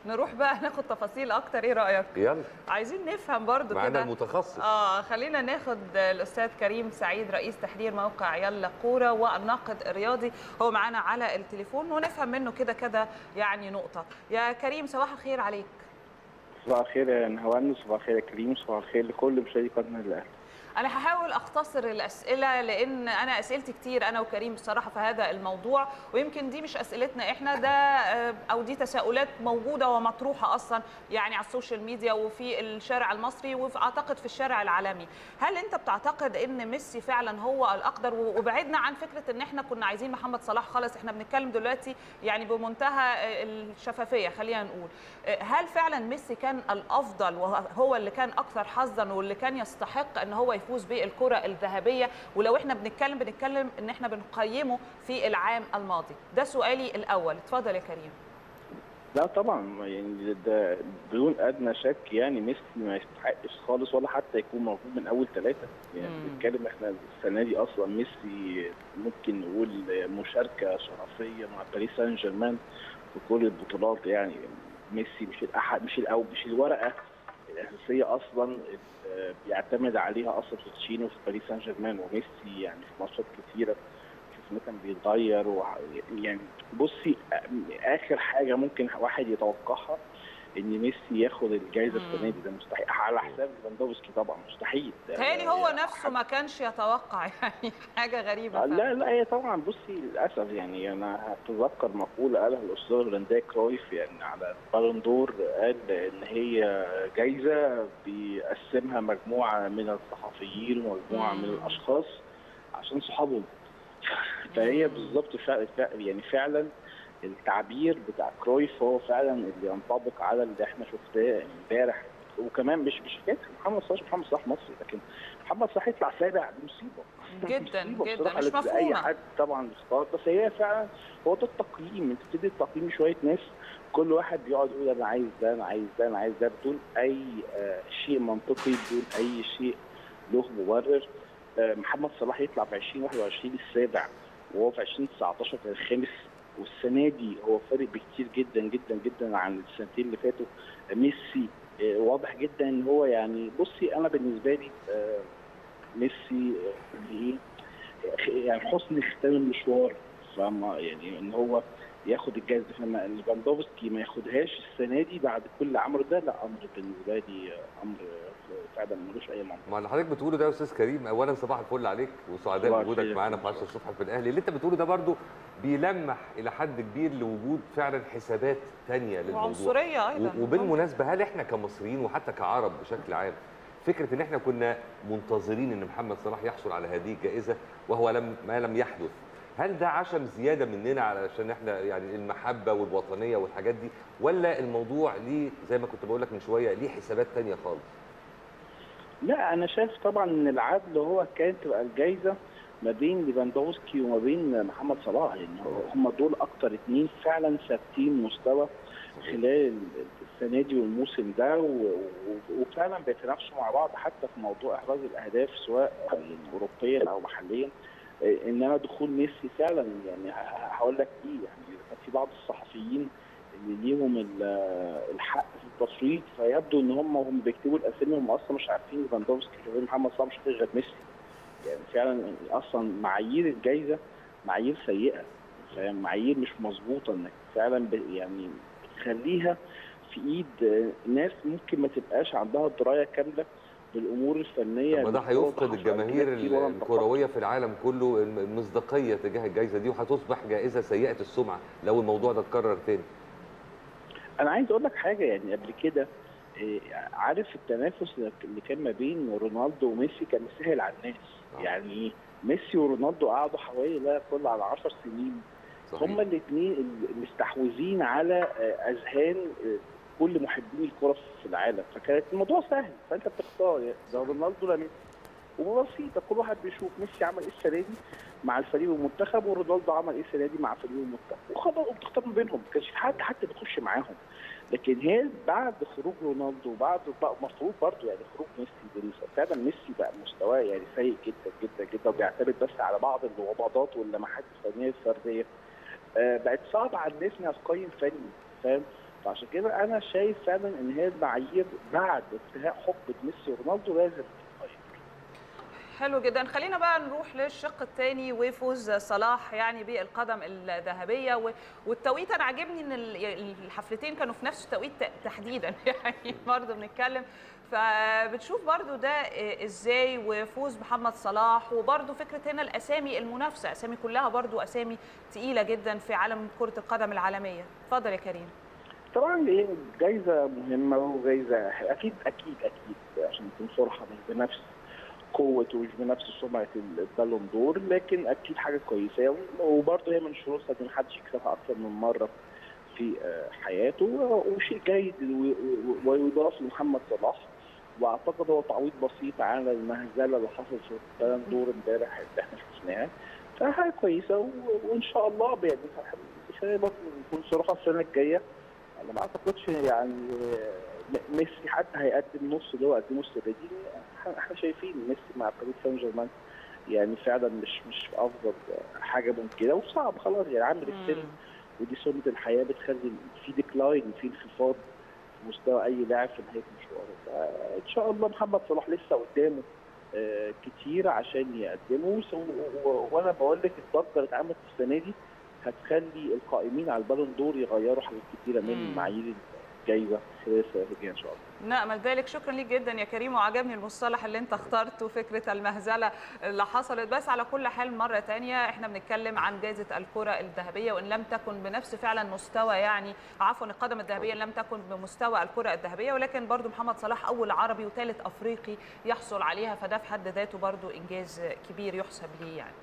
نروح بقى ناخد تفاصيل اكتر ايه رايك يلا عايزين نفهم برضو معانا كده المتخصص اه خلينا ناخد الاستاذ كريم سعيد رئيس تحرير موقع يلا كوره والناقد الرياضي هو معانا على التليفون ونفهم منه كده كده يعني نقطه يا كريم صباح الخير عليك صباح الخير يا نهوان صباح الخير يا كريم صباح الخير لكل مشاهدي قناه الاهلي انا هحاول اختصر الاسئله لان انا اسئلتي كتير انا وكريم بصراحه في هذا الموضوع ويمكن دي مش اسئلتنا احنا ده آه، او دي تساؤلات موجوده ومطروحه اصلا يعني على السوشيال ميديا وفي الشارع المصري واعتقد في الشارع العالمي هل انت بتعتقد ان ميسي فعلا هو الاقدر وبعدنا عن فكره ان احنا كنا عايزين محمد صلاح خالص احنا بنتكلم دلوقتي يعني بمنتهى آه، الشفافيه خلينا نقول آه، هل فعلا ميسي كان الافضل وهو اللي كان اكثر حظا واللي كان يستحق ان هو يفوز بالكره الذهبيه ولو احنا بنتكلم بنتكلم ان احنا بنقيمه في العام الماضي ده سؤالي الاول اتفضل يا كريم لا طبعا يعني ده بدون ادنى شك يعني ميسي ما يستحقش خالص ولا حتى يكون موجود من اول ثلاثه يعني مم. بنتكلم احنا السنه دي اصلا ميسي ممكن نقول مشاركه شرفيه مع باريس سان جيرمان في كل البطولات يعني ميسي مش الاحد مش الأو مش الورقه الاساسيه اصلا اللي بيعتمد عليها اصلا بوتشينو في باريس سان جيرمان وميسي يعني في ماتشات كثيره شفناه كان بيتغير وح- يعني بصي اخر حاجه ممكن واحد يتوقعها ان ميسي ياخد الجائزه مم. السنه دي ده مستحيل على حساب ليفاندوفسكي طبعا مستحيل تهيألي هو نفسه ما كانش يتوقع يعني حاجه غريبه لا فعلا. لا هي طبعا بصي للاسف يعني انا هتذكر مقوله قالها الاستاذ هولندي كرويف يعني على بالون دور قال ان هي جايزه بيقسمها مجموعه من الصحفيين ومجموعه من مم. الاشخاص عشان صحابهم فهي مم. بالظبط فع- فع- يعني فعلا التعبير بتاع كرويف هو فعلا اللي ينطبق على اللي احنا شفناه امبارح وكمان مش مش حكايه محمد صلاح محمد صلاح مصري لكن محمد صلاح يطلع سابع دي مصيبه جدا مصيبة جدا بصراحة مش لأي مفهومه حد طبعا اختار بس هي فعلا هو ده التقييم انت بتدي التقييم شويه ناس كل واحد بيقعد يقول انا عايز ده انا عايز ده انا عايز ده بدون اي آه شيء منطقي بدون اي شيء له مبرر آه محمد صلاح يطلع في 2021 السابع وهو في 2019 كان الخامس والسنه دي هو فارق بكتير جدا جدا جدا عن السنتين اللي فاتوا آه ميسي آه واضح جدا ان هو يعني بصي انا بالنسبه لي آه ميسي آه، ايه يعني حسن ختام المشوار فما يعني ان هو ياخد الجائزه فما ليفاندوفسكي ما ياخدهاش السنه دي بعد كل اللي عمله ده لا امر بالنسبه لي امر فعلا ملوش اي منطق ما اللي حضرتك بتقوله ده يا استاذ كريم اولا صباح الفل عليك وسعداء صباح بوجودك الخير. معانا في 10 الصبح في الاهلي اللي انت بتقوله ده برضو بيلمح الى حد كبير لوجود فعلا حسابات تانية للموضوع وعنصريه ايضا و- وبالمناسبه هل احنا كمصريين وحتى كعرب بشكل عام فكره ان احنا كنا منتظرين ان محمد صلاح يحصل على هذه الجائزه وهو لم ما لم يحدث هل ده عشم زياده مننا علشان احنا يعني المحبه والوطنيه والحاجات دي ولا الموضوع ليه زي ما كنت بقول لك من شويه ليه حسابات تانية خالص لا انا شايف طبعا ان العدل هو كانت تبقى الجائزه ما بين ليفاندوفسكي وما بين محمد صلاح يعني هم دول اكتر اتنين فعلا ثابتين مستوى خلال السنه دي والموسم ده و- و- وفعلا بيتنافسوا مع بعض حتى في موضوع احراز الاهداف سواء يعني اوروبيا او محليا إيه، انما دخول ميسي فعلا يعني ه- ه- هقول لك ايه يعني كان في بعض الصحفيين اللي ليهم ال- الحق في التصويت فيبدو ان هم وهم بيكتبوا الاسامي هم اصلا مش عارفين ليفاندوفسكي غير محمد صلاح مش عارفين غير ميسي يعني فعلا اصلا معايير الجائزه معايير سيئه فاهم معايير مش مظبوطه انك فعلا ب- يعني تخليها في ايد آه، ناس ممكن ما تبقاش عندها درايه كامله بالامور الفنيه طب ما ده اللي هو هيفقد حصل الجماهير فيها كتير ولا انتقاد. الكرويه في العالم كله المصداقيه تجاه الجائزه دي وهتصبح جائزه سيئه السمعه لو الموضوع ده اتكرر تاني انا عايز اقول لك حاجه يعني قبل كده إيه، عارف التنافس اللي كان ما بين رونالدو وميسي كان سهل على الناس آه. يعني ايه ميسي ورونالدو قعدوا حوالي لا يقل على 10 سنين صحيح. هما الاثنين المستحوذين على آه، اذهان آه، كل محبين الكره في العالم فكانت الموضوع سهل فانت بتختار يا ده رونالدو لا ميسي وبسيطه كل واحد بيشوف ميسي عمل ايه السنه دي مع الفريق والمنتخب ورونالدو عمل ايه السنه دي مع الفريق والمنتخب وخلاص وبتختار ما بينهم ما كانش في حد حتى بيخش معاهم لكن هي بعد خروج رونالدو وبعد بقى مفروض برضه يعني خروج ميسي بالنسبة- فعلا ميسي بقى مستواه يعني سيء جدا جدا جدا وبيعتمد بس على بعض الومضات واللمحات الفنيه الفرديه آه بقت صعب على الناس انها تقيم فني فاهم فعشان كده انا شايف فعلا ان هي المعايير بعد انتهاء حقبه ميسي ورونالدو لازم تتغير حلو جدا خلينا بقى نروح للشق الثاني وفوز صلاح يعني بالقدم الذهبيه و- والتوقيت انا عاجبني ان ال- الحفلتين كانوا في نفس التوقيت ت- تحديدا يعني برضه بنتكلم فبتشوف برضو ده إيه ازاي وفوز محمد صلاح وبرضو فكره هنا الاسامي المنافسه اسامي كلها برضو اسامي تقيله جدا في عالم كره القدم العالميه اتفضل يا كريم طبعا هي جايزه مهمه وجايزه اكيد اكيد اكيد عشان نكون صراحه مش بنفس قوة ومش بنفس سمعة البالون دور لكن أكيد حاجة كويسة وبرضه هي من شروطها إن محدش يكسبها أكثر من مرة في آه، حياته وشيء جيد و- و- ويضاف لمحمد صلاح واعتقد هو تعويض بسيط على المهزله اللي حصلت في البالون دور امبارح اللي احنا شفناها فحاجه كويسه و- وان شاء الله يعني خلينا برضه نكون صراحه السنه الجايه انا ما اعتقدش يعني م- ميسي حتى هيقدم نص اللي هو قدمه السنه دي احنا احنا شايفين ميسي مع باريس سان جيرمان يعني فعلا مش مش في افضل حاجه ممكنه وصعب خلاص يعني عامل السن مم. ودي سنه الحياه بتخلي في ديكلاين في انخفاض في مستوى اي لاعب في نهايه مشواره فان شاء الله محمد صلاح لسه قدامه آه، كتير عشان يقدمه سو- و- وانا بقول لك الضجه اللي اتعملت السنه دي هتخلي القائمين على البالون دور يغيروا حاجات كتيره من مم. معايير الجايزه خلال السنه الجايه ان شاء الله نأمل ذلك شكرا ليك جدا يا كريم وعجبني المصطلح اللي انت اخترته فكرة المهزلة اللي حصلت بس على كل حال مرة تانية احنا بنتكلم عن جائزة الكرة الذهبية وان لم تكن بنفس فعلا مستوى يعني عفوا القدم الذهبية لم تكن بمستوى الكرة الذهبية ولكن برضو محمد صلاح أول عربي وثالث أفريقي يحصل عليها فده في حد ذاته برضو إنجاز كبير يحسب ليه يعني